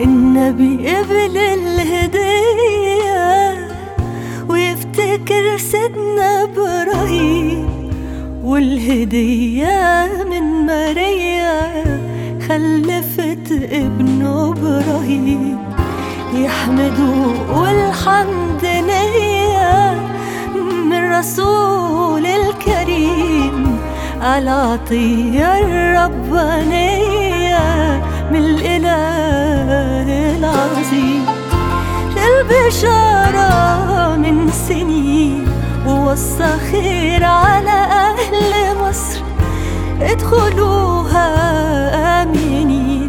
النبي قبل الهدية ويفتكر سيدنا إبراهيم والهدية من ماريا خلفت ابنه إبراهيم يحمدوا والحمد نية من رسول الكريم على عطية الربانية من الإله العظيم البشارة من سنين ووصى خير على أهل مصر ادخلوها آمنين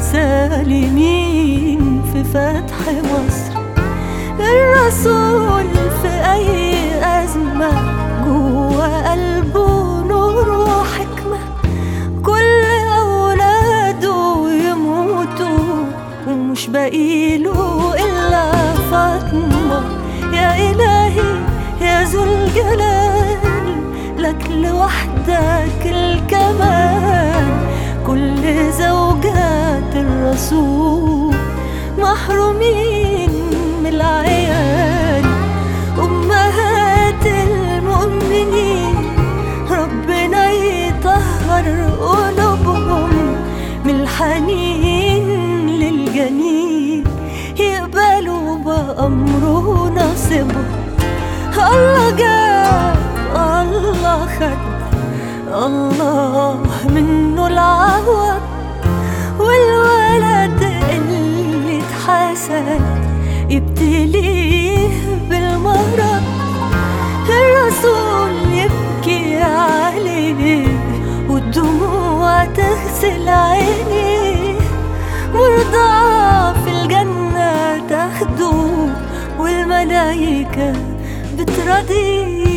سالمين في فتح مصر الرسول في أي أزمة جوا قلبه نور وحكمة كل أولاده يموتوا ومش باقيله إلا فاطمة يا إلهي يا ذو الجلال لك لوحدك الكمال كل زوجات الرسول محرومين من العيال أمهات المؤمنين ربنا يطهر قلوبهم من الحنين للجنين يقبلوا بأمره نصيبهم الله جاب الله خد الله منه العوض والولد اللي اتحسد يبتليه بالمرض الرسول يبكي عليه والدموع تغسل عينيه مرضى في الجنة تاخده والملايكة بترضيه